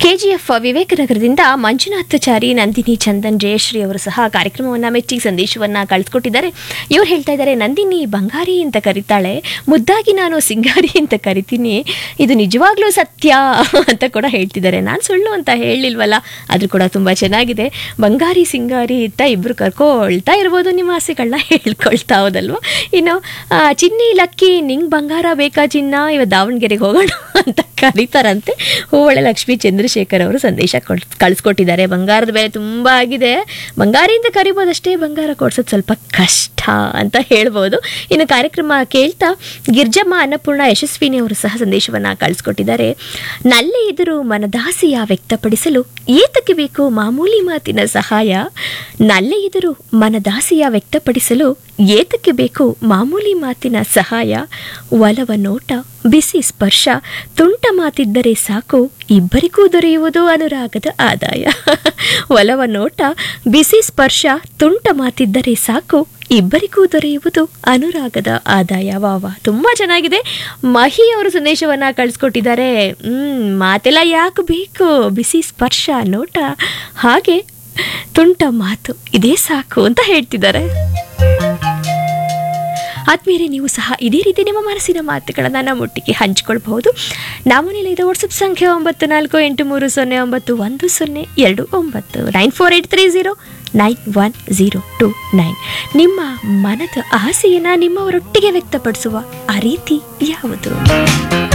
KGF ವಿವೇಕನಗರದಿಂದ ಮಂಜುನಾಥಚಾರಿ ನಂದಿನಿ ಚಂದನ್ ಜಯಶ್ರೀ ಅವರು ಸಹ ಕಾರ್ಯಕ್ರಮವನ್ನು ಮೆಚ್ಚಿ ಸಂದೇಶವನ್ನ ಕಳಿಸ್ಕೊಟ್ಟಿದ್ದಾರೆ ಇವ್ರು ಹೇಳ್ತಾ ಇದ್ದಾರೆ ನಂದಿನಿ ಬಂಗಾರಿ ಅಂತ ಕರೀತಾಳೆ ಮುದ್ದಾಗಿ ನಾನು ಸಿಂಗಾರಿ ಅಂತ ಕರಿತೀನಿ ಇದು ನಿಜವಾಗ್ಲೂ ಸತ್ಯ ಅಂತ ಕೂಡ ಹೇಳ್ತಿದ್ದಾರೆ ನಾನು ಸುಳ್ಳು ಅಂತ ಹೇಳಿಲ್ವಲ್ಲ ಅದು ಕೂಡ ತುಂಬ ಚೆನ್ನಾಗಿದೆ ಬಂಗಾರಿ ಸಿಂಗಾರಿ ಅಂತ ಇಬ್ರು ಕರ್ಕೊಳ್ತಾ ಇರ್ಬೋದು ನಿಮ್ಮ ಆಸೆಗಳನ್ನ ಹೇಳ್ಕೊಳ್ತಾ ಹೌದಲ್ವ ಇನ್ನು ಆ, ಚಿನ್ನಿ ಲಕ್ಕಿ ನಿಂಗ್ ಬಂಗಾರ ಬೇಕಾ ಚಿನ್ನ ಇವತ್ತು ದಾವಣಗೆರೆಗೆ ಹೋಗೋಣ ಅಂತ ಕರೀತಾರಂತೆ ಹೂವಳೆ ಲಕ್ಷ್ಮೀ ಚಂದ್ರಶೇಖರ್ ಅವರು ಸಂದೇಶ ಕೊಡ್ ಕಳಿಸ್ಕೊಟ್ಟಿದ್ದಾರೆ ಬಂಗಾರದ ಬೆಲೆ ತುಂಬ ಆಗಿದೆ ಬಂಗಾರಿಂದ ಕರಿಬೋದಷ್ಟೇ ಬಂಗಾರ ಕೊಡ್ಸೋದು ಸ್ವಲ್ಪ ಕಷ್ಟ ಅಂತ ಹೇಳ್ಬೋದು ಇನ್ನು ಕಾರ್ಯಕ್ರಮ ಕೇಳ್ತಾ ಗಿರ್ಜಮ್ಮ ಅನ್ನಪೂರ್ಣ ಯಶಸ್ವಿನಿ ಅವರು ಸಹ ಸಂದೇಶವನ್ನು ಕಳಿಸ್ಕೊಟ್ಟಿದ್ದಾರೆ ನಲ್ಲೆ ಎದುರು ಮನದಾಸೆಯ ವ್ಯಕ್ತಪಡಿಸಲು ಏತಕ್ಕೆ ಬೇಕು ಮಾಮೂಲಿ ಮಾತಿನ ಸಹಾಯ ನಲ್ಲೆ ಎದುರು ಮನದಾಸೆಯ ವ್ಯಕ್ತಪಡಿಸಲು ಏತಕ್ಕೆ ಬೇಕು ಮಾಮೂಲಿ ಮಾತಿನ ಸಹಾಯ ಒಲವ ನೋಟ ಬಿಸಿ ಸ್ಪರ್ಶ ತುಂಟ ಮಾತಿದ್ದರೆ ಸಾಕು ಇಬ್ಬರಿಗೂ ದೊರೆಯುವುದು ಅನುರಾಗದ ಆದಾಯ ಒಲವ ನೋಟ ಬಿಸಿ ಸ್ಪರ್ಶ ತುಂಟ ಮಾತಿದ್ದರೆ ಸಾಕು ಇಬ್ಬರಿಗೂ ದೊರೆಯುವುದು ಅನುರಾಗದ ಆದಾಯ ವಾ ವಾ ತುಂಬ ಚೆನ್ನಾಗಿದೆ ಮಹಿ ಅವರು ಸಂದೇಶವನ್ನ ಕಳಿಸ್ಕೊಟ್ಟಿದ್ದಾರೆ ಹ್ಮ್ ಮಾತೆಲ್ಲ ಯಾಕೆ ಬೇಕು ಬಿಸಿ ಸ್ಪರ್ಶ ನೋಟ ಹಾಗೆ ತುಂಟ ಮಾತು ಇದೇ ಸಾಕು ಅಂತ ಹೇಳ್ತಿದ್ದಾರೆ ಆದ್ಮೇಲೆ ನೀವು ಸಹ ಇದೇ ರೀತಿ ನಿಮ್ಮ ಮನಸ್ಸಿನ ಮಾತುಗಳನ್ನು ನಮ್ಮೊಟ್ಟಿಗೆ ಹಂಚಿಕೊಳ್ಬಹುದು ನಾವು ನಿಲಯದ ವಾಟ್ಸಪ್ ಸಂಖ್ಯೆ ಒಂಬತ್ತು ನಾಲ್ಕು ಎಂಟು ಮೂರು ಸೊನ್ನೆ ಒಂಬತ್ತು ಒಂದು ಸೊನ್ನೆ ಎರಡು ಒಂಬತ್ತು nine four eight three zero nine one zero two nine ನಿಮ್ಮ ಮನದ ಆಸೆಯನ್ನು ನಿಮ್ಮವರೊಟ್ಟಿಗೆ ವ್ಯಕ್ತಪಡಿಸುವ ಆ ರೀತಿ ಯಾವುದು